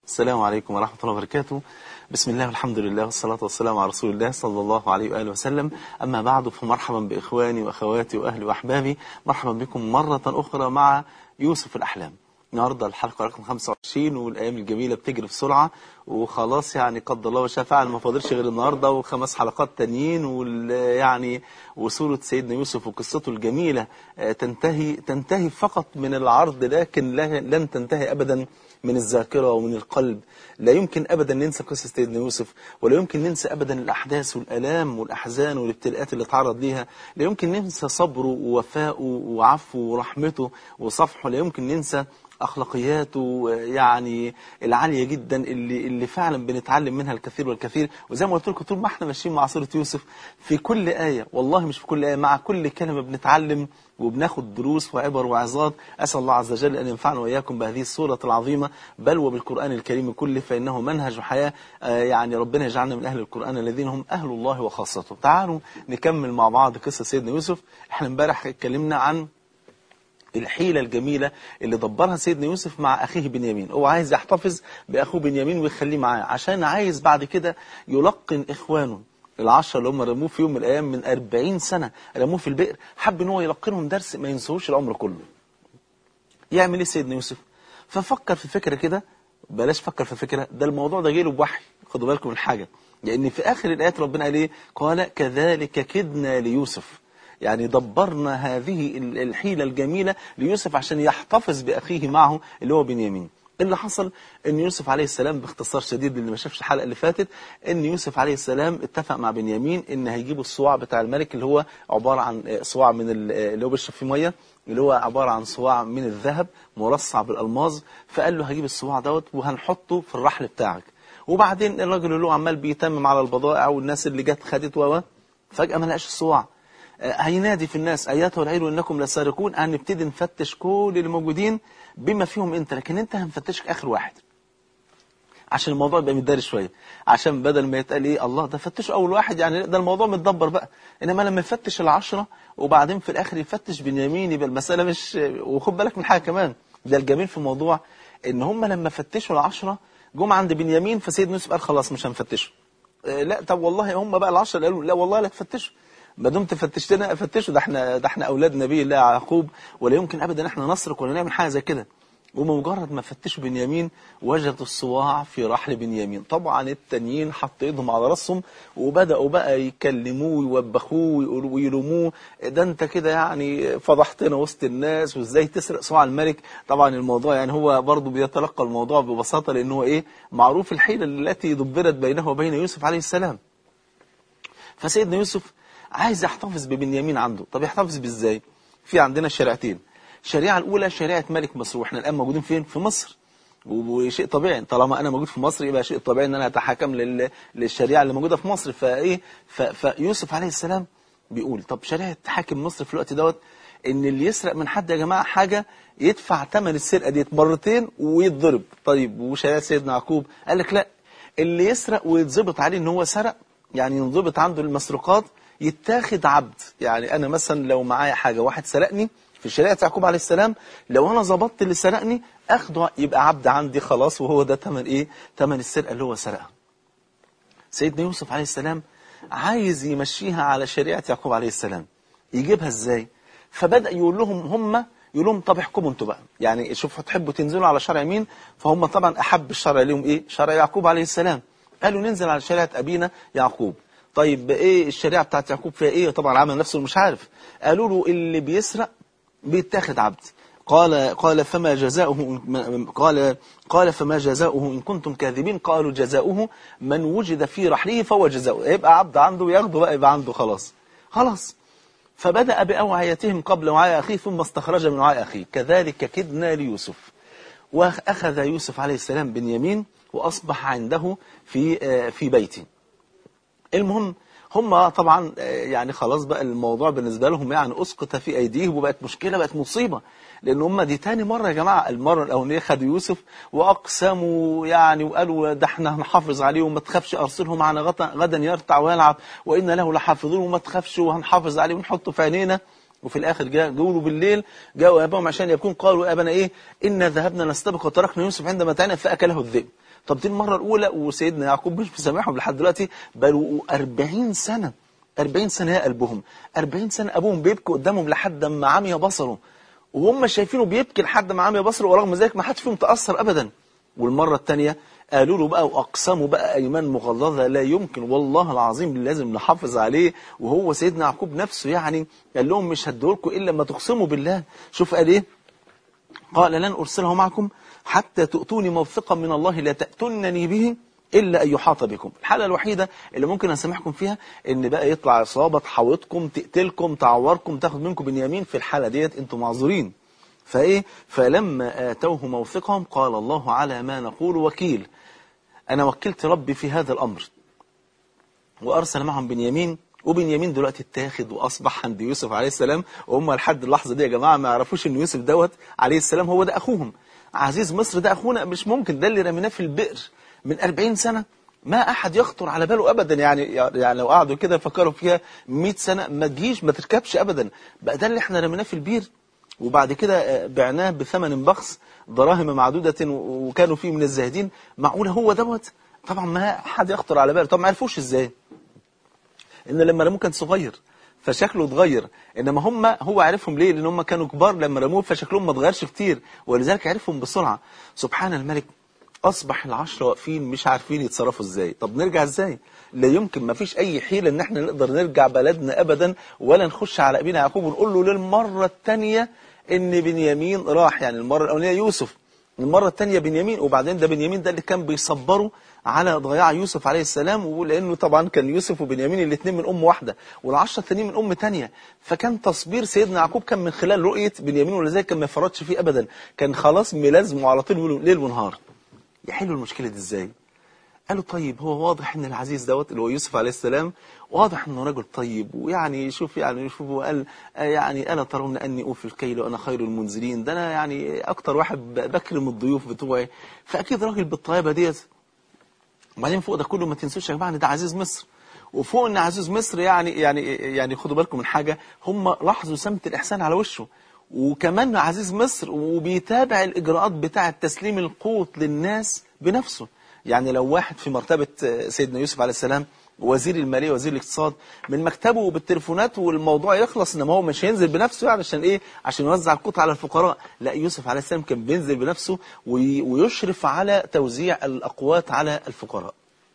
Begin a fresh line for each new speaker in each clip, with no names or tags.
السلام عليكم ورحمة الله وبركاته بسم الله والحمد لله والصلاة والسلام على رسول الله صلى الله عليه وآله وسلم أما بعد فمرحبا بإخواني وأخواتي وأهلي وأحبابي مرحبا بكم مرة أخرى مع يوسف الأحلام النهاردة الحلقة رقم 25 والأيام الجميلة بتجري بسرعة وخلاص يعني قدر الله وشاء فعل ما فاضلش غير النهاردة وخمس حلقات تانيين ويعني وسورة سيدنا يوسف وقصته الجميلة تنتهي تنتهي فقط من العرض لكن لن تنتهي أبدا من الذاكرة ومن القلب لا يمكن أبدا ننسى قصة سيدنا يوسف ولا يمكن ننسى أبدا الأحداث والألام والأحزان والابتلاءات اللي تعرض ليها لا يمكن ننسى صبره ووفائه وعفوه ورحمته وصفحه لا يمكن ننسى أخلاقياته يعني العالية جدا اللي اللي فعلا بنتعلم منها الكثير والكثير وزي ما قلت لكم طول ما احنا ماشيين مع سورة يوسف في كل آية والله مش في كل آية مع كل كلمة بنتعلم وبناخد دروس وعبر وعظات أسأل الله عز وجل أن ينفعنا وإياكم بهذه السورة العظيمة بل وبالقرآن الكريم كله فإنه منهج حياة يعني ربنا يجعلنا من أهل القرآن الذين هم أهل الله وخاصته تعالوا نكمل مع بعض قصة سيدنا يوسف احنا امبارح اتكلمنا عن الحيلة الجميلة اللي دبرها سيدنا يوسف مع أخيه بنيامين هو عايز يحتفظ بأخوه بنيامين ويخليه معاه عشان عايز بعد كده يلقن إخوانه العشرة اللي هم رموه في يوم من الأيام من 40 سنة رموه في البئر حب ان هو يلقنهم درس ما ينسوش العمر كله يعمل ايه سيدنا يوسف ففكر في فكرة كده بلاش فكر في فكرة ده الموضوع ده جايله بوحي خدوا بالكم من حاجة لأن في آخر الآيات ربنا قال ايه قال كذلك كدنا ليوسف يعني دبرنا هذه الحيلة الجميلة ليوسف عشان يحتفظ بأخيه معه اللي هو بنيامين اللي حصل ان يوسف عليه السلام باختصار شديد اللي ما شافش الحلقه اللي فاتت ان يوسف عليه السلام اتفق مع بنيامين ان هيجيبوا الصواع بتاع الملك اللي هو عباره عن صواع من اللي هو بيشرب فيه ميه اللي هو عباره عن صواع من الذهب مرصع بالالماظ فقال له هجيب الصواع دوت وهنحطه في الرحل بتاعك وبعدين الراجل اللي هو عمال بيتمم على البضائع والناس اللي جت خدت و فجاه ما لقاش الصواع هينادي في الناس اياتها العير انكم لسارقون هنبتدي نفتش كل اللي موجودين بما فيهم انت لكن انت هنفتشك اخر واحد عشان الموضوع يبقى متداري شويه عشان بدل ما يتقال ايه الله ده فتشوا اول واحد يعني ده الموضوع متدبر بقى انما لما يفتش العشرة وبعدين في الاخر يفتش بنيامين يبقى المساله مش وخد بالك من حاجه كمان ده الجميل في الموضوع ان هم لما فتشوا العشرة جم عند بنيامين فسيدنا يوسف قال خلاص مش هنفتشه لا طب والله هم بقى العشرة قالوا لا والله لا تفتشوا ما دمت فتشتنا فتشوا ده احنا ده احنا اولاد نبي الله يعقوب ولا يمكن ابدا احنا نسرق ولا نعمل حاجه زي كده ومجرد ما فتشوا بنيامين وجدوا الصواع في رحل بنيامين طبعا التانيين حطوا ايدهم على راسهم وبداوا بقى يكلموه ويوبخوه ويلوموه ده انت كده يعني فضحتنا وسط الناس وازاي تسرق صواع الملك طبعا الموضوع يعني هو برضه بيتلقى الموضوع ببساطه لان هو ايه معروف الحيله التي دبرت بينه وبين يوسف عليه السلام فسيدنا يوسف عايز يحتفظ ببنيامين عنده طب يحتفظ بازاي في عندنا شريعتين الشريعه الاولى شريعه ملك مصر واحنا الان موجودين فين في مصر وشيء طبيعي طالما انا موجود في مصر يبقى شيء طبيعي ان انا اتحكم لل... للشريعه اللي موجوده في مصر فايه ف... فيوسف عليه السلام بيقول طب شريعه حاكم مصر في الوقت دوت ان اللي يسرق من حد يا جماعه حاجه يدفع ثمن السرقه ديت مرتين ويتضرب طيب وشريعه سيدنا يعقوب قال لك لا اللي يسرق ويتظبط عليه ان هو سرق يعني ينضبط عنده المسروقات يتاخد عبد يعني أنا مثلا لو معايا حاجة واحد سرقني في شريعة يعقوب عليه السلام لو أنا ظبطت اللي سرقني أخده يبقى عبد عندي خلاص وهو ده تمن إيه تمن السرقة اللي هو سرقها سيدنا يوسف عليه السلام عايز يمشيها على شريعة يعقوب عليه السلام يجيبها إزاي فبدأ يقول لهم هم يقول لهم طب احكموا انتوا بقى يعني شوفوا تحبوا تنزلوا على شرع مين فهم طبعا أحب الشرع لهم إيه شرع يعقوب عليه السلام قالوا ننزل على شريعة أبينا يعقوب طيب ايه الشريعه بتاعت يعقوب فيها ايه طبعا عمل نفسه مش عارف قالوا له اللي بيسرق بيتاخد عبد قال قال فما جزاؤه قال قال فما جزاؤه ان كنتم كاذبين قالوا جزاؤه من وجد في رحله فهو جزاؤه يبقى عبد عنده ياخده بقى يبقى عنده خلاص خلاص فبدأ بأوعيتهم قبل وعاء أخيه ثم استخرج من وعاء أخيه كذلك كدنا ليوسف وأخذ يوسف عليه السلام بنيامين وأصبح عنده في في بيته المهم هم طبعا يعني خلاص بقى الموضوع بالنسبة لهم يعني أسقط في أيديهم وبقت مشكلة بقت مصيبة لأن هم دي تاني مرة يا جماعة المرة الأولانية خدوا يوسف وأقسموا يعني وقالوا ده احنا هنحافظ عليه وما تخافش أرسله معنا غدا يرتع ويلعب وإن له لحافظون وما تخافش وهنحافظ عليه ونحطه في عينينا وفي الاخر جاء جولوا بالليل جاءوا اباهم عشان يكون قالوا يا ابنا ايه انا ذهبنا نستبق وتركنا يوسف عند متاعنا فاكله الذئب طب دي المره الاولى وسيدنا يعقوب مش مسامحهم لحد دلوقتي بل 40 سنه 40 سنه يا قلبهم 40 سنه ابوهم بيبكي قدامهم لحد ما عمي بصره وهم شايفينه بيبكي لحد ما عمي بصره ورغم ذلك ما حدش فيهم تاثر ابدا والمره الثانيه قالوا له بقى واقسموا بقى ايمان مغلظه لا يمكن والله العظيم لازم نحافظ عليه وهو سيدنا يعقوب نفسه يعني قال لهم مش هديهولكم الا لما تقسموا بالله شوف قال ايه قال لن ارسله معكم حتى تؤتوني موثقا من الله لا تاتونني به الا ان يحاط بكم الحاله الوحيده اللي ممكن اسامحكم فيها ان بقى يطلع عصابه تحاوطكم تقتلكم تعوركم تاخد منكم بنيامين في الحاله ديت انتم معذورين فايه فلما اتوه موثقهم قال الله على ما نقول وكيل انا وكلت ربي في هذا الامر وارسل معهم بنيامين وبنيامين دلوقتي اتاخد واصبح عند يوسف عليه السلام وهم لحد اللحظه دي يا جماعه ما يعرفوش ان يوسف دوت عليه السلام هو ده اخوهم عزيز مصر ده اخونا مش ممكن ده اللي رميناه في البئر من 40 سنه ما احد يخطر على باله ابدا يعني يعني لو قعدوا كده يفكروا فيها 100 سنه ما تجيش ما تركبش ابدا بقى ده اللي احنا رميناه في البير وبعد كده بعناه بثمن بخس دراهم معدودة وكانوا فيه من الزاهدين معقولة هو دوت طبعا ما حد يخطر على باله طب ما عرفوش ازاي ان لما رموه كان صغير فشكله اتغير انما هم هو عرفهم ليه لان هم كانوا كبار لما رموه فشكلهم ما اتغيرش كتير ولذلك عرفهم بسرعة سبحان الملك اصبح العشرة واقفين مش عارفين يتصرفوا ازاي طب نرجع ازاي لا يمكن ما فيش اي حيلة ان احنا نقدر نرجع بلدنا ابدا ولا نخش على ابينا يعقوب ونقول له للمرة الثانية ان بنيامين راح يعني المرة الاولانية يوسف المرة الثانية بنيامين وبعدين ده بنيامين ده اللي كان بيصبره على ضياع يوسف عليه السلام ولانه طبعا كان يوسف وبنيامين الاثنين من ام واحده والعشره الثانيين من ام ثانيه فكان تصبير سيدنا يعقوب كان من خلال رؤيه بنيامين ولذلك كان ما يفرطش فيه ابدا كان خلاص ملازمه على طول ليل ونهار يحلوا المشكله دي ازاي قالوا طيب هو واضح ان العزيز دوت اللي هو يوسف عليه السلام واضح انه رجل طيب ويعني شوف يعني شوف وقال يعني الا ترون اني اوفي الكيل وانا خير المنزلين ده انا يعني اكتر واحد بكرم الضيوف بتوعي فاكيد راجل بالطيبه ديت وبعدين فوق ده كله ما تنسوش يا جماعه ان ده عزيز مصر وفوق ان عزيز مصر يعني يعني يعني خدوا بالكم من حاجه هم لاحظوا سمه الاحسان على وشه وكمان عزيز مصر وبيتابع الاجراءات بتاعه تسليم القوت للناس بنفسه يعني لو واحد في مرتبه سيدنا يوسف عليه السلام وزير الماليه وزير الاقتصاد من مكتبه وبالتليفونات والموضوع يخلص انما هو مش هينزل بنفسه يعني عشان ايه عشان يوزع القوت على الفقراء لا يوسف عليه السلام كان بينزل بنفسه ويشرف على توزيع الاقوات على الفقراء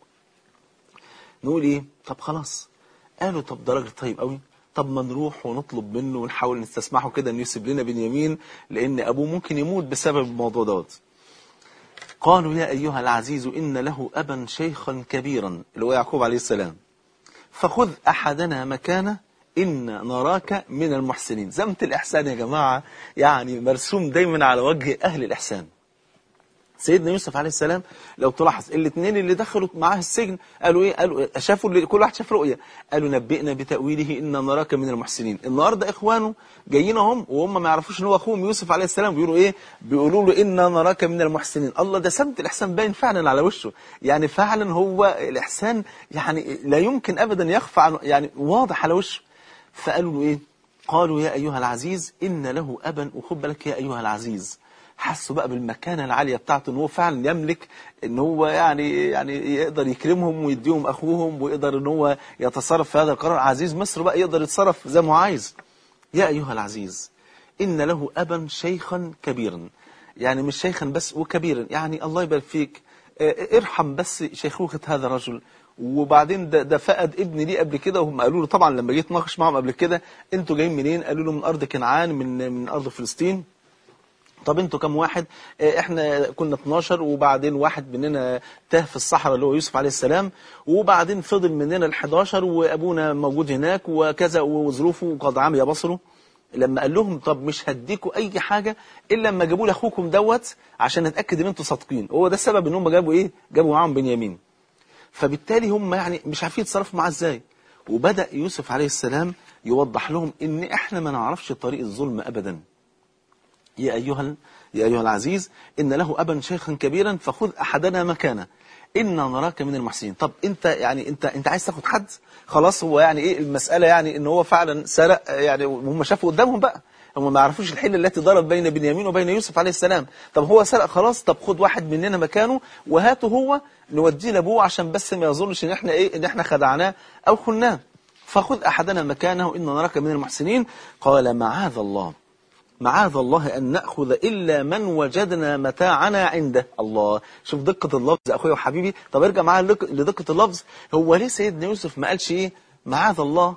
نقول ايه طب خلاص قالوا طب ده راجل طيب قوي طب ما نروح ونطلب منه ونحاول نستسمحه كده انه يسيب لنا بنيامين لان ابوه ممكن يموت بسبب الموضوع دوت قالوا يا أيها العزيز إن له أبا شيخا كبيرا اللي هو يعقوب عليه السلام فخذ أحدنا مكانه إن نراك من المحسنين زمت الإحسان يا جماعة يعني مرسوم دايما على وجه أهل الإحسان سيدنا يوسف عليه السلام لو تلاحظ الاثنين اللي دخلوا معاه السجن قالوا ايه قالوا شافوا كل واحد شاف رؤيه قالوا نبئنا بتاويله ان نراك من المحسنين النهارده اخوانه جايين هم وهم ما يعرفوش ان هو اخوهم يوسف عليه السلام بيقولوا ايه بيقولوا له ان نراك من المحسنين الله ده سمت الاحسان باين فعلا على وشه يعني فعلا هو الاحسان يعني لا يمكن ابدا يخفى عن يعني واضح على وشه فقالوا له ايه قالوا يا ايها العزيز ان له ابا وخد بالك يا ايها العزيز حسوا بقى بالمكانة العالية بتاعته ان هو فعلا يملك ان هو يعني يعني يقدر يكرمهم ويديهم اخوهم ويقدر ان هو يتصرف في هذا القرار عزيز مصر بقى يقدر يتصرف زي ما هو عايز يا ايها العزيز ان له ابا شيخا كبيرا يعني مش شيخا بس وكبيرا يعني الله يبارك فيك ارحم بس شيخوخة هذا الرجل وبعدين ده, ده فقد ابن ليه قبل كده وهم قالوا له طبعا لما جيت ناقش معهم قبل كده انتوا جايين منين قالوا له من ارض كنعان من من ارض فلسطين طب انتوا كم واحد اه احنا كنا 12 وبعدين واحد مننا تاه في الصحراء اللي هو يوسف عليه السلام وبعدين فضل مننا ال 11 وابونا موجود هناك وكذا وظروفه قد عمي بصره لما قال لهم طب مش هديكوا اي حاجة الا لما جابوا لي اخوكم دوت عشان نتاكد ان انتوا صادقين هو ده السبب ان هم جابوا ايه جابوا معاهم بنيامين فبالتالي هم يعني مش عارفين يتصرفوا معاه ازاي وبدا يوسف عليه السلام يوضح لهم ان احنا ما نعرفش طريق الظلم ابدا يا أيها يا أيها العزيز إن له أبا شيخا كبيرا فخذ أحدنا مكانه إنا نراك من المحسنين طب أنت يعني أنت أنت عايز تاخد حد خلاص هو يعني إيه المسألة يعني إن هو فعلا سرق يعني هم شافوا قدامهم بقى هم ما يعرفوش الحيلة التي ضرب بين بنيامين وبين يوسف عليه السلام طب هو سرق خلاص طب خد واحد مننا مكانه وهاته هو نوديه لابوه عشان بس ما يظنش ان احنا ايه ان احنا خدعناه او خناه فخذ احدنا مكانه ان نراك من المحسنين قال معاذ الله معاذ الله أن نأخذ إلا من وجدنا متاعنا عنده الله شوف دقة اللفظ أخويا وحبيبي طب ارجع معايا لدقة اللفظ هو ليه سيدنا يوسف ما قالش إيه معاذ الله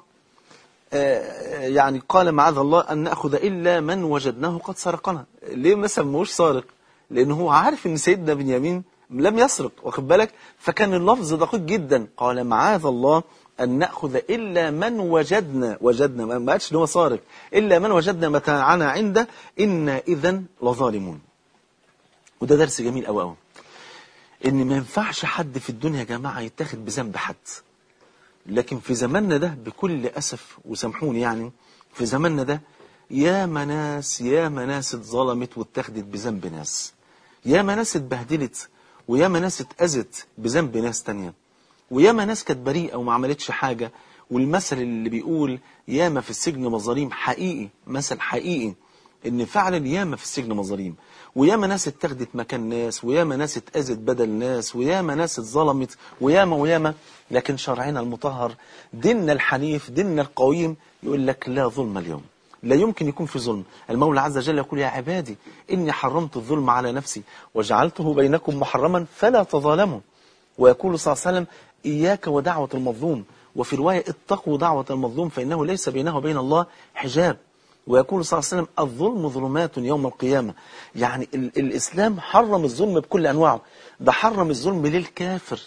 آه يعني قال معاذ الله أن نأخذ إلا من وجدناه قد سرقنا ليه ما سموش سارق لأن هو عارف أن سيدنا بنيامين لم يسرق واخد بالك فكان اللفظ دقيق جدا قال معاذ الله أن نأخذ إلا من وجدنا وجدنا ما قالش ان هو سارق إلا من وجدنا متاعنا عنده إنا إذا لظالمون وده درس جميل قوي قوي إن ما ينفعش حد في الدنيا يا جماعة يتاخد بذنب حد لكن في زماننا ده بكل أسف وسامحوني يعني في زماننا ده يا مناس يا مناس اتظلمت واتخذت بذنب ناس يا مناس اتبهدلت ويا مناس اتأذت بذنب ناس تانية وياما ناس كانت بريئة وما عملتش حاجة والمثل اللي بيقول ياما في السجن مظاليم حقيقي مثل حقيقي ان فعلا ياما في السجن مظاليم وياما ناس اتخذت مكان ناس وياما ناس اتأذت بدل ناس وياما ناس اتظلمت وياما وياما لكن شرعنا المطهر ديننا الحنيف ديننا القويم يقول لك لا ظلم اليوم لا يمكن يكون في ظلم المولى عز وجل يقول يا عبادي إني حرمت الظلم على نفسي وجعلته بينكم محرما فلا تظالموا ويقول صلى الله عليه وسلم إياك ودعوة المظلوم وفي رواية اتقوا دعوة المظلوم فإنه ليس بينه وبين الله حجاب ويقول صلى الله عليه وسلم الظلم ظلمات يوم القيامة يعني ال الإسلام حرم الظلم بكل أنواعه ده حرم الظلم للكافر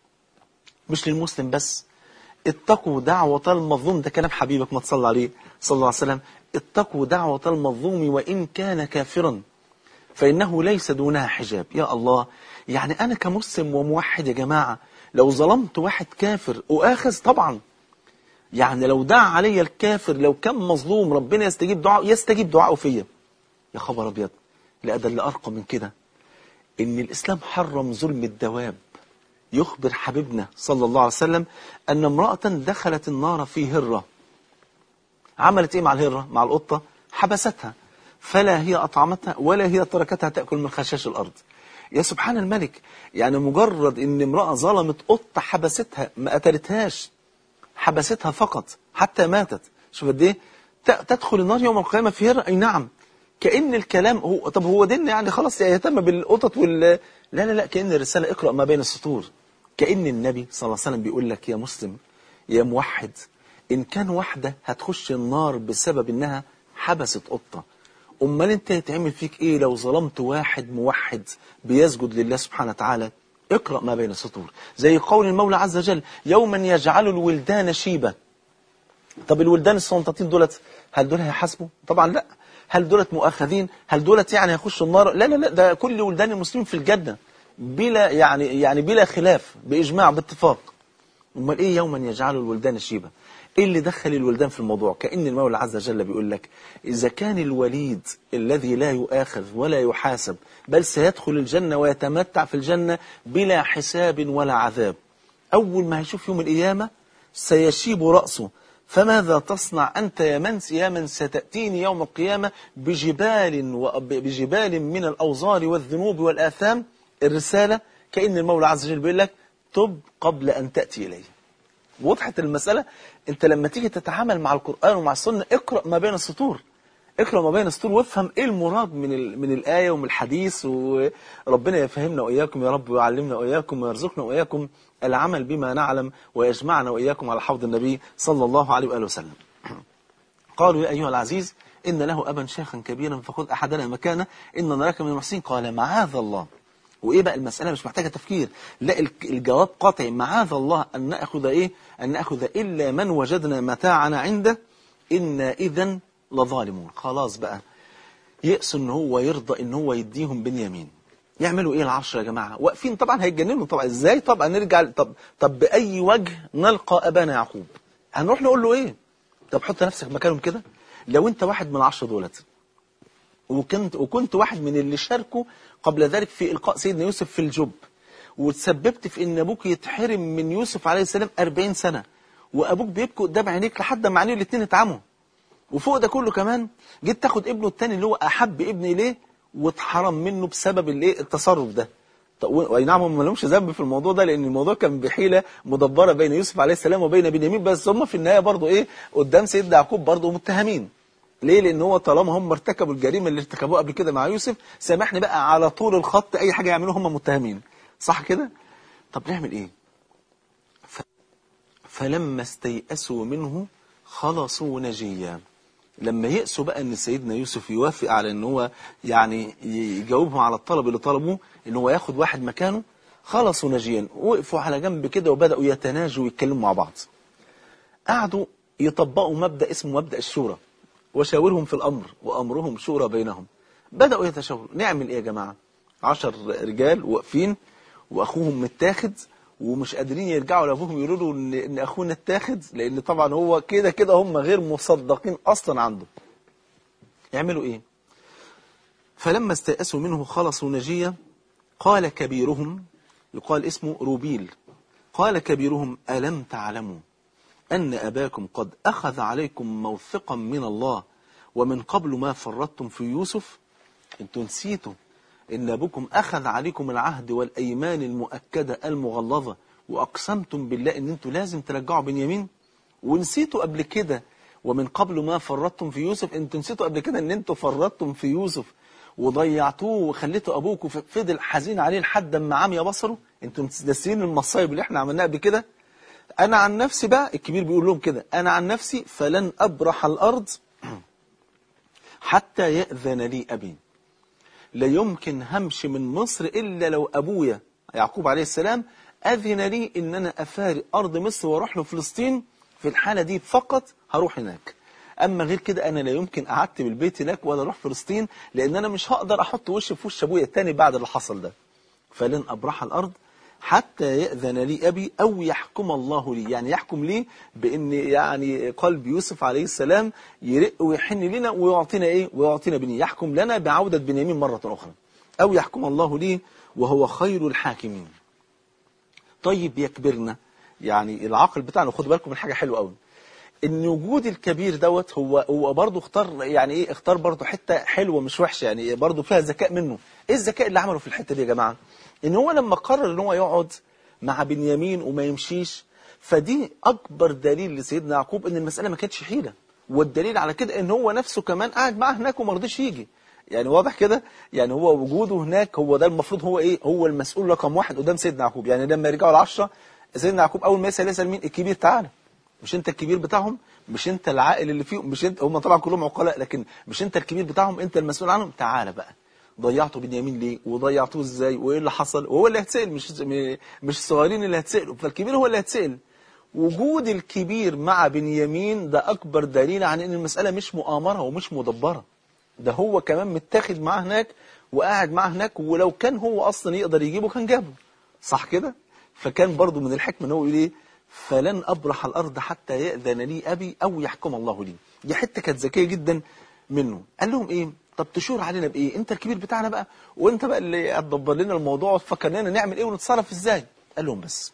مش للمسلم بس اتقوا دعوة المظلوم ده كلام حبيبك ما تصلى عليه صلى الله عليه وسلم اتقوا دعوة المظلوم وإن كان كافرا فإنه ليس دونها حجاب يا الله يعني أنا كمسلم وموحد يا جماعة لو ظلمت واحد كافر أؤاخذ طبعا يعني لو دعا علي الكافر لو كان مظلوم ربنا يستجيب دعاء يستجيب دعاءه فيا يا خبر أبيض لا ده اللي أرقى من كده إن الإسلام حرم ظلم الدواب يخبر حبيبنا صلى الله عليه وسلم أن امرأة دخلت النار في هرة عملت إيه مع الهرة مع القطة حبستها فلا هي أطعمتها ولا هي تركتها تأكل من خشاش الأرض يا سبحان الملك يعني مجرد ان امرأة ظلمت قطة حبستها ما قتلتهاش حبستها فقط حتى ماتت شوف قد ايه تدخل النار يوم القيامة في هرة اي نعم كأن الكلام هو طب هو دين يعني خلاص يهتم بالقطط وال لا لا لا كأن الرسالة اقرأ ما بين السطور كأن النبي صلى الله عليه وسلم بيقول لك يا مسلم يا موحد إن كان واحدة هتخش النار بسبب إنها حبست قطة أمال أنت هيتعمل فيك إيه لو ظلمت واحد موحد بيسجد لله سبحانه وتعالى اقرأ ما بين السطور زي قول المولى عز وجل يوما يجعل الولدان شيبة طب الولدان الصنطاطين دولت هل دول هيحاسبوا طبعا لا هل دولت مؤاخذين هل دولت يعني هيخشوا النار لا لا لا ده كل ولدان المسلمين في الجنة بلا يعني يعني بلا خلاف بإجماع باتفاق امال ايه يوما يجعل الولدان شيبة ايه اللي دخل الولدان في الموضوع كأن المولى عز وجل بيقول لك إذا كان الوليد الذي لا يؤاخذ ولا يحاسب بل سيدخل الجنة ويتمتع في الجنة بلا حساب ولا عذاب أول ما هيشوف يوم القيامة سيشيب رأسه فماذا تصنع أنت يا من يا من ستأتيني يوم القيامة بجبال بجبال من الأوزار والذنوب والآثام الرسالة كأن المولى عز وجل بيقول لك تب قبل أن تأتي إليه وضحت المسألة انت لما تيجي تتعامل مع القرآن ومع السنة اقرأ ما بين السطور اقرأ ما بين السطور وافهم ايه المراد من ال... من الآية ومن الحديث وربنا يفهمنا وإياكم يا رب ويعلمنا وإياكم ويرزقنا وإياكم العمل بما نعلم ويجمعنا وإياكم على حوض النبي صلى الله عليه وآله وسلم قالوا يا أيها العزيز إن له أبا شيخا كبيرا فخذ أحدنا مكانه إن نراك من المحسنين قال معاذ الله وإيه بقى المسألة مش محتاجة تفكير لا الجواب قطعي معاذ الله أن نأخذ إيه أن نأخذ إلا من وجدنا متاعنا عنده إنا إذا لظالمون خلاص بقى يأسوا إن هو يرضى إن هو يديهم بنيامين يعملوا إيه العشرة يا جماعة واقفين طبعا هيتجننوا طبعا إزاي طبعا نرجع طب طب بأي وجه نلقى أبانا يعقوب هنروح نقول له إيه طب حط نفسك مكانهم كده لو أنت واحد من العشرة دولت وكنت وكنت واحد من اللي شاركوا قبل ذلك في إلقاء سيدنا يوسف في الجب وتسببت في ان ابوك يتحرم من يوسف عليه السلام 40 سنه وابوك بيبكي قدام عينيك لحد ما عينيه الاثنين اتعموا وفوق ده كله كمان جيت تاخد ابنه الثاني اللي هو احب ابن اليه واتحرم منه بسبب الايه التصرف ده واي نعم هم ما لهمش ذنب في الموضوع ده لان الموضوع كان بحيله مدبره بين يوسف عليه السلام وبين بنيامين بس هم في النهايه برضه ايه قدام سيدنا يعقوب برضه متهمين ليه لان هو طالما هم ارتكبوا الجريمه اللي ارتكبوها قبل كده مع يوسف سامحني بقى على طول الخط اي حاجه يعملوها هم متهمين صح كده طب نعمل ايه ف... فلما استيأسوا منه خلصوا نجيا لما يأسوا بقى ان سيدنا يوسف يوافق على ان هو يعني يجاوبهم على الطلب اللي طلبوه ان هو ياخد واحد مكانه خلصوا نجيا وقفوا على جنب كده وبدأوا يتناجوا ويتكلموا مع بعض قعدوا يطبقوا مبدأ اسمه مبدأ الشورى وشاورهم في الأمر وأمرهم شورى بينهم بدأوا يتشاوروا نعمل إيه يا جماعة عشر رجال واقفين وأخوهم متاخد ومش قادرين يرجعوا لأبوهم يقولوا له إن, إن أخونا اتاخد لأن طبعا هو كده كده هم غير مصدقين أصلا عنده يعملوا إيه فلما استيأسوا منه خلصوا نجية قال كبيرهم يقال اسمه روبيل قال كبيرهم ألم تعلموا أن أباكم قد أخذ عليكم موثقا من الله ومن قبل ما فرطتم في يوسف انتوا نسيتوا إن أبوكم أخذ عليكم العهد والأيمان المؤكدة المغلظة وأقسمتم بالله إن انتوا لازم ترجعوا بنيامين ونسيتوا قبل كده ومن قبل ما فرطتم في يوسف انتوا نسيتوا قبل كده ان انتوا فرطتم في يوسف وضيعتوه وخليتوا ابوكم فضل حزين عليه لحد ما عمي بصره انتوا ناسيين المصايب اللي احنا عملناها قبل كده انا عن نفسي بقى الكبير بيقول لهم كده انا عن نفسي فلن ابرح الارض حتى ياذن لي ابي لا يمكن همشي من مصر الا لو ابويا يعقوب عليه السلام اذن لي ان انا افارق ارض مصر واروح لفلسطين في الحاله دي فقط هروح هناك اما غير كده انا لا يمكن قعدت بالبيت هناك ولا اروح فلسطين لان انا مش هقدر احط وشي في وش ابويا التاني بعد اللي حصل ده فلن ابرح الارض حتى يأذن لي أبي أو يحكم الله لي يعني يحكم لي بأن يعني قلب يوسف عليه السلام يرق ويحن لنا ويعطينا إيه ويعطينا بني يحكم لنا بعودة بنيامين مرة أخرى أو يحكم الله لي وهو خير الحاكمين طيب يكبرنا يعني العقل بتاعنا خدوا بالكم من حاجة حلوة قوي ان وجود الكبير دوت هو هو برضه اختار يعني ايه اختار برضه حته حلوه مش وحشه يعني برضه فيها ذكاء منه ايه الذكاء اللي عمله في الحته دي يا جماعه ان هو لما قرر ان هو يقعد مع بنيامين وما يمشيش فدي اكبر دليل لسيدنا يعقوب ان المساله ما كانتش حيله والدليل على كده ان هو نفسه كمان قاعد معاه هناك وما رضيش يجي يعني واضح كده يعني هو وجوده هناك هو ده المفروض هو ايه هو المسؤول رقم واحد قدام سيدنا يعقوب يعني لما يرجعوا العشرة سيدنا يعقوب اول ما يسال يسال مين الكبير تعالى مش انت الكبير بتاعهم مش انت العاقل اللي فيهم مش انت هم طبعا كلهم عقلاء لكن مش انت الكبير بتاعهم انت المسؤول عنهم تعالى بقى ضيعتوا بنيامين ليه وضيعتوه ازاي وايه اللي حصل وهو اللي هيتسال مش مش الصغيرين اللي هيتسالوا فالكبير هو اللي هيتسال وجود الكبير مع بنيامين ده اكبر دليل عن ان المساله مش مؤامره ومش مدبره ده هو كمان متاخد معاه هناك وقاعد معاه هناك ولو كان هو اصلا يقدر يجيبه كان جابه صح كده فكان برضو من الحكمه ان هو يقول ايه فلن أبرح الأرض حتى يأذن لي أبي أو يحكم الله لي دي حتة كانت ذكية جدا منه قال لهم إيه طب تشور علينا بإيه أنت الكبير بتاعنا بقى وأنت بقى اللي هتدبر لنا الموضوع وتفكر لنا نعمل إيه ونتصرف إزاي قال لهم بس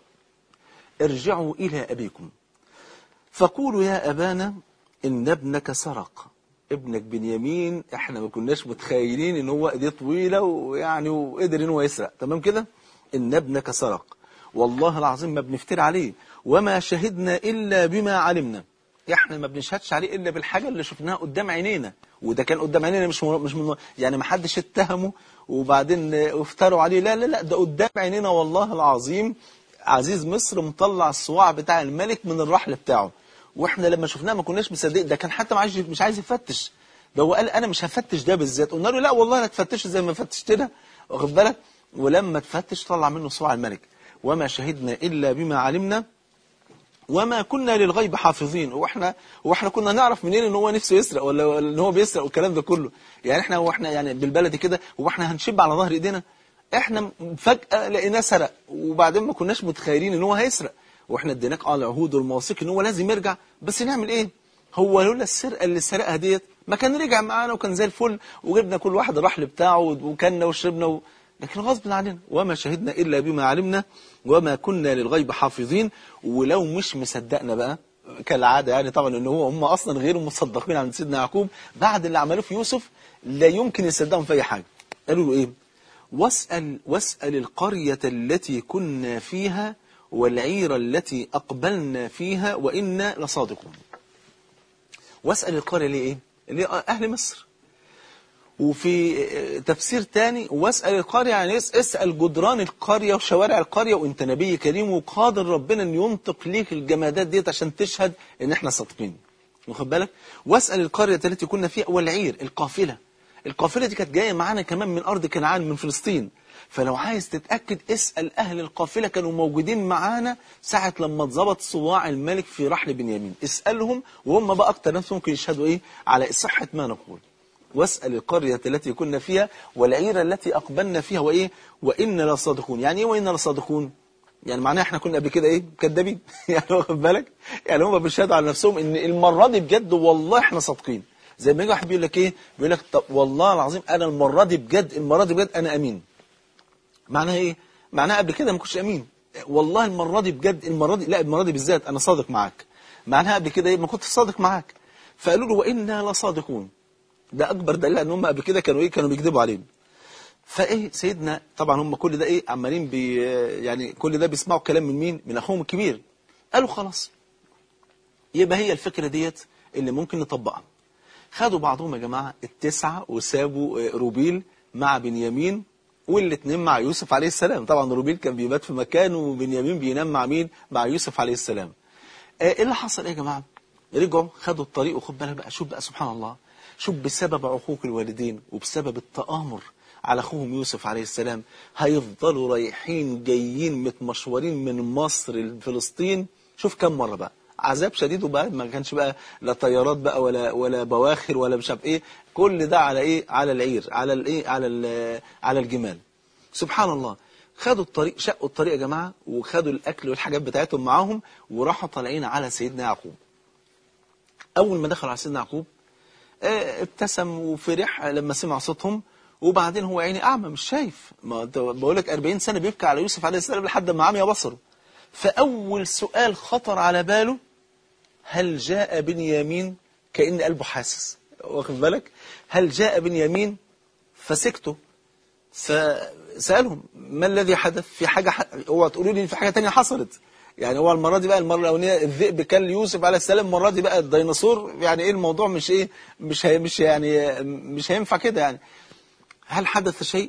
ارجعوا إلى أبيكم فقولوا يا أبانا إن ابنك سرق ابنك بنيامين احنا ما كناش متخيلين ان هو ايديه طويله ويعني وقدر ان هو يسرق تمام كده ان ابنك سرق والله العظيم ما بنفتري عليه وما شهدنا إلا بما علمنا احنا ما بنشهدش عليه إلا بالحاجة اللي شفناها قدام عينينا وده كان قدام عينينا مش مش من يعني ما حدش اتهمه وبعدين افتروا عليه لا لا لا ده قدام عينينا والله العظيم عزيز مصر مطلع الصواع بتاع الملك من الرحل بتاعه واحنا لما شفناه ما كناش مصدق ده كان حتى معاش مش عايز يفتش ده هو قال انا مش هفتش ده بالذات قلنا له لا والله لا تفتشه زي ما فتشتنا واخد بالك ولما تفتش طلع منه صواع الملك وما شهدنا إلا بما علمنا وما كنا للغيب حافظين واحنا واحنا كنا نعرف منين ان هو نفسه يسرق ولا ان هو بيسرق والكلام ده كله يعني احنا واحنا يعني بالبلدي كده هو احنا هنشب على ظهر ايدينا احنا فجأة لقيناه سرق وبعدين ما كناش متخيلين ان هو هيسرق واحنا اديناك اه العهود والمواثيق ان هو لازم يرجع بس نعمل ايه هو لولا السرقه اللي سرقها ديت ما كان رجع معانا وكان زي الفل وجبنا كل واحد الرحل بتاعه وكلنا وشربنا و... لكن غصب عننا وما شهدنا إلا بما علمنا وما كنا للغيب حافظين ولو مش مصدقنا بقى كالعادة يعني طبعا ان هو هم اصلا غير مصدقين عند سيدنا يعقوب بعد اللي عملوه في يوسف لا يمكن يصدقهم في اي حاجة قالوا له ايه واسأل واسأل القرية التي كنا فيها والعير التي أقبلنا فيها وإنا لصادقون واسأل القرية ليه إيه؟ اللي أهل مصر وفي تفسير تاني واسأل القرية يعني اسأل جدران القرية وشوارع القرية وانت نبي كريم وقادر ربنا ان ينطق ليك الجمادات ديت عشان تشهد ان احنا صادقين واخد بالك واسأل القرية التي كنا فيها والعير القافلة القافلة دي كانت جاية معانا كمان من أرض كنعان من فلسطين فلو عايز تتأكد اسأل أهل القافلة كانوا موجودين معانا ساعة لما اتظبط صواع الملك في رحل بنيامين اسألهم وهم بقى أكتر ناس ممكن يشهدوا إيه على صحة ما نقول واسأل القرية التي كنا فيها والعيرة التي أقبلنا فيها وإيه وإنا لصادقون يعني إيه وإنا لصادقون يعني معناها احنا كنا قبل كده ايه كدابين يعني واخد بالك يعني هم بيشهدوا على نفسهم ان المره دي بجد والله احنا صادقين زي ما يجي واحد بيقول لك ايه بيقول لك طب والله العظيم انا المره دي بجد المره دي بجد انا امين معناها ايه معناها قبل كده ما كنتش امين والله المره دي بجد المره دي لا المره دي بالذات انا صادق معاك معناها قبل كده ايه ما كنت صادق معاك فقالوا له وانا لصادقون ده اكبر دليل ان هم قبل كده كانوا ايه كانوا بيكذبوا علينا فايه سيدنا طبعا هم كل ده ايه عمالين بي يعني كل ده بيسمعوا كلام من مين من اخوهم الكبير قالوا خلاص يبقى هي الفكره ديت اللي ممكن نطبقها خدوا بعضهم يا جماعه التسعه وسابوا روبيل مع بنيامين والاثنين مع يوسف عليه السلام طبعا روبيل كان بيبات في مكانه وبنيامين بينام مع مين مع يوسف عليه السلام ايه اللي حصل ايه يا جماعه رجعوا خدوا الطريق وخد بالك بقى شوف بقى سبحان الله شوف بسبب عقوق الوالدين وبسبب التآمر على أخوهم يوسف عليه السلام هيفضلوا رايحين جايين متمشورين من مصر لفلسطين شوف كم مرة بقى عذاب شديد وبقى ما كانش بقى لا طيارات بقى ولا ولا بواخر ولا مش عارف ايه كل ده على ايه على العير على الايه على على الجمال سبحان الله خدوا الطريق شقوا الطريق يا جماعه وخدوا الاكل والحاجات بتاعتهم معاهم وراحوا طالعين على سيدنا يعقوب اول ما دخلوا على سيدنا يعقوب ابتسم وفرح لما سمع صوتهم وبعدين هو عيني أعمى مش شايف ما بقول لك 40 سنة بيبكي على يوسف عليه السلام لحد ما عمي بصره فأول سؤال خطر على باله هل جاء بنيامين كأن قلبه حاسس واخد بالك هل جاء بنيامين فسكتوا فسألهم ما الذي حدث في حاجة ح... اوعى تقولوا لي في حاجة تانية حصلت يعني هو المرة دي بقى المرة الأولانية الذئب كان ليوسف عليه السلام المرة دي بقى الديناصور يعني ايه الموضوع مش ايه مش هي مش يعني مش هينفع كده يعني هل حدث شيء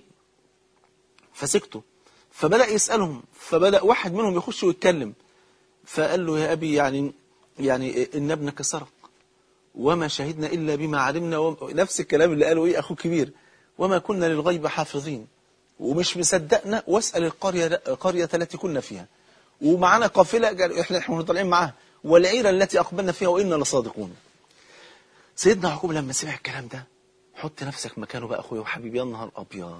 فسكتوا فبدأ يسألهم فبدأ واحد منهم يخش ويتكلم فقال له يا أبي يعني يعني إن ابنك سرق وما شهدنا إلا بما علمنا و... نفس الكلام اللي قاله إيه أخوه كبير وما كنا للغيب حافظين ومش مصدقنا واسأل القرية القرية التي كنا فيها ومعانا قافلة احنا احنا طالعين معاها والعيرة التي أقبلنا فيها وإنا لصادقون سيدنا يعقوب لما سمع الكلام ده حط نفسك مكانه بقى أخويا وحبيبي يا نهار أبيض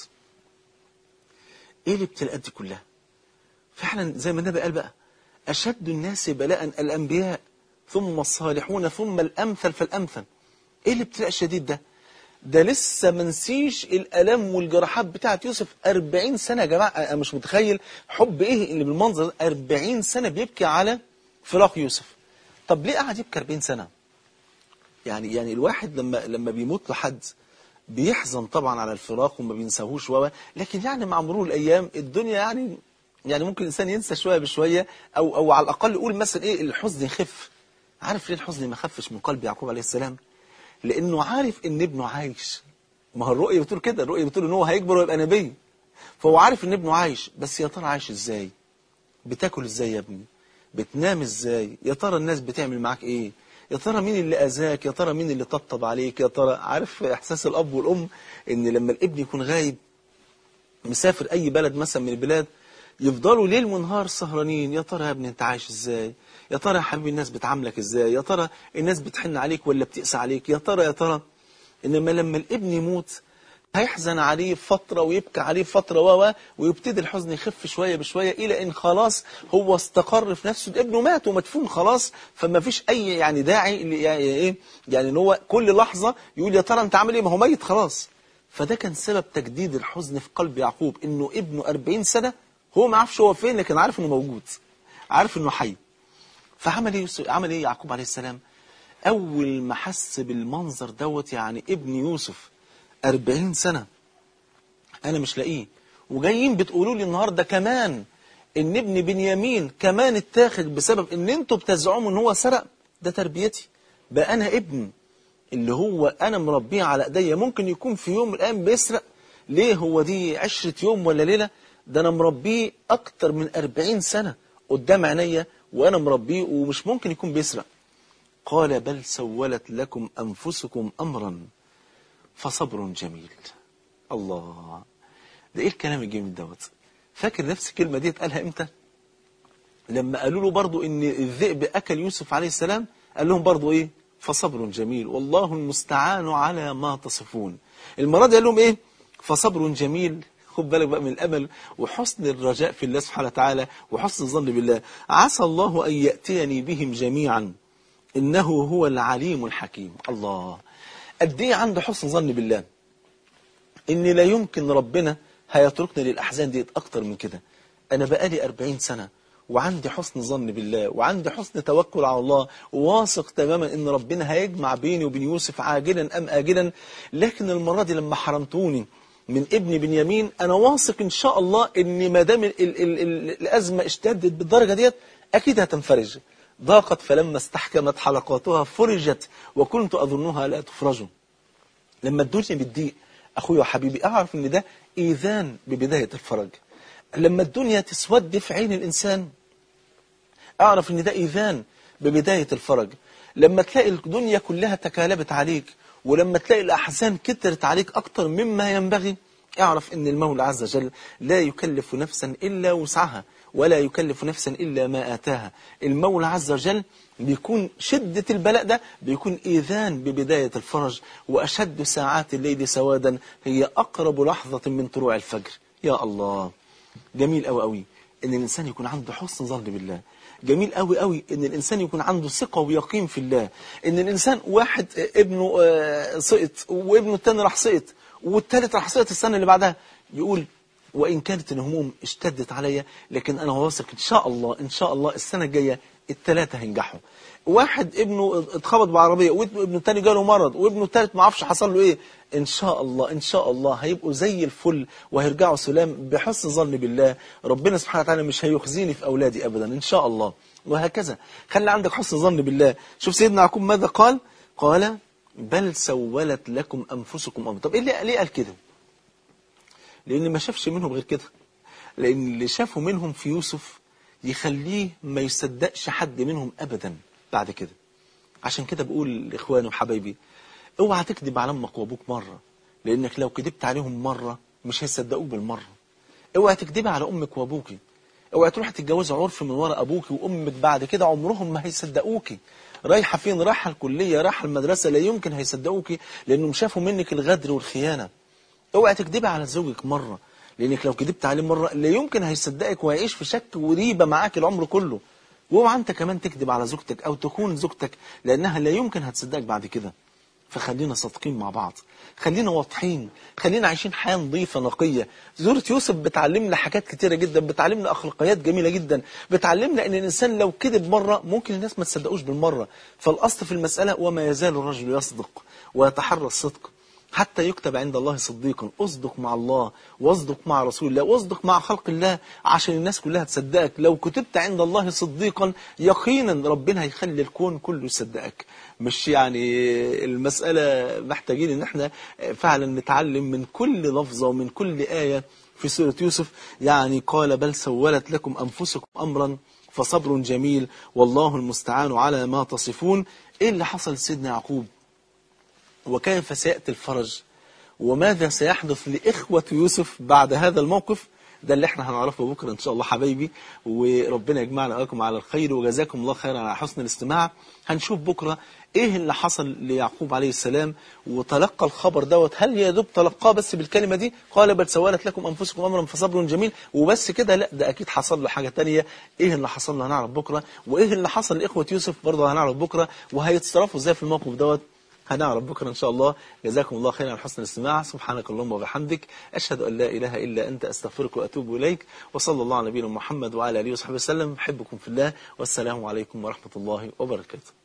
إيه الابتلاءات دي كلها فعلا زي ما النبي قال بقى أشد الناس بلاء الأنبياء ثم الصالحون ثم الأمثل فالأمثل إيه الابتلاء الشديد ده ده لسه ما نسيش الالام والجراحات بتاعت يوسف 40 سنه يا جماعه انا مش متخيل حب ايه اللي بالمنظر 40 سنه بيبكي على فراق يوسف طب ليه قعد يبكي 40 سنه يعني يعني الواحد لما لما بيموت لحد بيحزن طبعا على الفراق وما بينساهوش و لكن يعني مع مرور الايام الدنيا يعني يعني ممكن الانسان ينسى شويه بشويه او او على الاقل يقول مثلا ايه الحزن يخف عارف ليه الحزن ما خفش من قلب يعقوب عليه السلام لانه عارف ان ابنه عايش ما هو الرؤيه بتقول كده الرؤيه بتقول ان هو هيكبر ويبقى نبي فهو عارف ان ابنه عايش بس يا ترى عايش ازاي بتاكل ازاي يا ابني بتنام ازاي يا ترى الناس بتعمل معاك ايه يا ترى مين اللي اذاك يا ترى مين اللي طبطب عليك يا ترى عارف احساس الاب والام ان لما الابن يكون غايب مسافر اي بلد مثلا من البلاد يفضلوا ليل ونهار سهرانين يا ترى يا ابني انت عايش ازاي يا ترى يا حبيبي الناس بتعاملك ازاي يا ترى الناس بتحن عليك ولا بتقسى عليك يا ترى يا ترى انما لما الابن يموت هيحزن عليه فترة ويبكي عليه فترة و ويبتدي الحزن يخف شوية بشوية إلى إن خلاص هو استقر في نفسه ابنه مات ومدفون خلاص فما فيش أي يعني داعي يعني إيه يعني إن هو كل لحظة يقول يا ترى أنت عامل إيه ما هو ميت خلاص فده كان سبب تجديد الحزن في قلب يعقوب انه ابنه 40 سنة هو ما عارفش هو فين لكن عارف انه موجود عارف انه حي فعمل ايه يوسف عمل ايه يعقوب عليه السلام اول ما حس بالمنظر دوت يعني ابن يوسف 40 سنة انا مش لاقيه وجايين بتقولوا لي النهارده كمان ان ابن بنيامين كمان اتاخد بسبب ان انتوا بتزعموا ان هو سرق ده تربيتي بقى انا ابن اللي هو انا مربيه على ايديا ممكن يكون في يوم من الايام بيسرق ليه هو دي عشرة يوم ولا ليلة ده انا مربيه اكتر من 40 سنة قدام عينيا وانا مربيه ومش ممكن يكون بيسرق قال بل سولت لكم انفسكم امرا فصبر جميل الله ده ايه الكلام الجميل دوت فاكر نفس الكلمة دي اتقالها امتى لما قالوا له برضو ان الذئب اكل يوسف عليه السلام قال لهم برضو ايه فصبر جميل والله المستعان على ما تصفون المرة دي قال لهم ايه فصبر جميل خد بالك بقى من الامل وحسن الرجاء في الله سبحانه وتعالى وحسن الظن بالله عسى الله ان ياتيني بهم جميعا انه هو العليم الحكيم الله قد ايه عنده حسن ظن بالله ان لا يمكن ربنا هيتركني للأحزان ديت أكتر من كده أنا بقالي أربعين سنة وعندي حسن ظن بالله وعندي حسن توكل على الله وواثق تماما ان ربنا هيجمع بيني وبين يوسف عاجلا ام اجلا لكن المره دي لما حرمتوني من ابن بنيامين انا واثق ان شاء الله ان ما دام ال- ال- ال- الازمه اشتدت بالدرجه ديت اكيد هتنفرج ضاقت فلما استحكمت حلقاتها فرجت وكنت اظنها لا تفرج لما الدنيا بتضيق اخويا وحبيبي اعرف ان ده ايذان ببدايه الفرج لما الدنيا تسود في عين الانسان اعرف ان ده ايذان ببدايه الفرج لما تلاقي الدنيا كلها تكالبت عليك ولما تلاقي الاحزان كترت عليك اكتر مما ينبغي اعرف ان المولى عز وجل لا يكلف نفسا الا وسعها ولا يكلف نفسا الا ما اتاها المولى عز وجل بيكون شدة البلاء ده بيكون إيذان ببداية الفرج وأشد ساعات الليل سوادا هي أقرب لحظة من طلوع الفجر يا الله جميل أوي أوي إن الإنسان يكون عنده حسن ظن بالله جميل قوي قوي ان الانسان يكون عنده ثقه ويقين في الله ان الانسان واحد ابنه آه، سقط وابنه الثاني راح سقط والثالث راح سقط السنه اللي بعدها يقول وان كانت الهموم اشتدت عليا لكن انا واثق ان شاء الله ان شاء الله السنه الجايه الثلاثه هينجحوا واحد ابنه اتخبط بعربيه وابنه الثاني جاله مرض وابنه الثالث ما عرفش حصل له ايه ان شاء الله ان شاء الله هيبقوا زي الفل وهيرجعوا سلام بحسن ظن بالله ربنا سبحانه وتعالى مش هيخزيني في اولادي ابدا ان شاء الله وهكذا خلي عندك حسن ظن بالله شوف سيدنا يعقوب ماذا قال قال بل سولت لكم انفسكم امر طب ايه اللي ليه قال كده لان ما شافش منهم غير كده لان اللي شافه منهم في يوسف يخليه ما يصدقش حد منهم ابدا بعد كده عشان كده بقول لاخواني وحبايبي اوعى تكذب على امك وابوك مره لانك لو كذبت عليهم مره مش هيصدقوك بالمره اوعى تكذبي على امك وابوكي اوعى تروحي تتجوزي عرف من ورا ابوكي وامك بعد كده عمرهم ما هيصدقوكي رايحه فين رايحه الكليه رايحه المدرسه لا يمكن هيصدقوكي لانهم شافوا منك الغدر والخيانه اوعى تكذبي على زوجك مره لانك لو كذبت عليه مره لا يمكن هيصدقك وهيعيش في شك وريبه معاك العمر كله واوعى انت كمان تكذب على زوجتك او تكون زوجتك لانها لا يمكن هتصدقك بعد كده فخلينا صادقين مع بعض خلينا واضحين خلينا عايشين حياة نظيفة نقية سورة يوسف بتعلمنا حاجات كتيرة جدا بتعلمنا أخلاقيات جميلة جدا بتعلمنا أن الإنسان لو كذب مرة ممكن الناس ما تصدقوش بالمرة فالأصل في المسألة وما يزال الرجل يصدق ويتحرى الصدق حتى يكتب عند الله صديقا اصدق مع الله واصدق مع رسول الله واصدق مع خلق الله عشان الناس كلها تصدقك لو كتبت عند الله صديقا يقينا ربنا هيخلي الكون كله يصدقك مش يعني المسألة محتاجين ان احنا فعلا نتعلم من كل لفظة ومن كل آية في سورة يوسف يعني قال بل سولت لكم أنفسكم أمرا فصبر جميل والله المستعان على ما تصفون ايه اللي حصل لسيدنا يعقوب وكيف سيأتي الفرج وماذا سيحدث لإخوة يوسف بعد هذا الموقف ده اللي احنا هنعرفه بكرة ان شاء الله حبايبي وربنا يجمعنا وياكم على الخير وجزاكم الله خيرا على حسن الاستماع هنشوف بكرة ايه اللي حصل ليعقوب عليه السلام وتلقى الخبر دوت هل يا دوب تلقاه بس بالكلمة دي قال بل سولت لكم انفسكم امرا فصبر جميل وبس كده لا ده اكيد حصل له حاجة تانية ايه اللي حصل له هنعرف بكرة وايه اللي حصل لاخوة يوسف برضه هنعرف بكرة وهيتصرفوا ازاي في الموقف دوت هنعرف بكرة إن شاء الله جزاكم الله خيرا على حسن الاستماع سبحانك اللهم وبحمدك أشهد أن لا إله إلا أنت أستغفرك وأتوب إليك وصلى الله على نبينا محمد وعلى آله وصحبه وسلم أحبكم في الله والسلام عليكم ورحمة الله وبركاته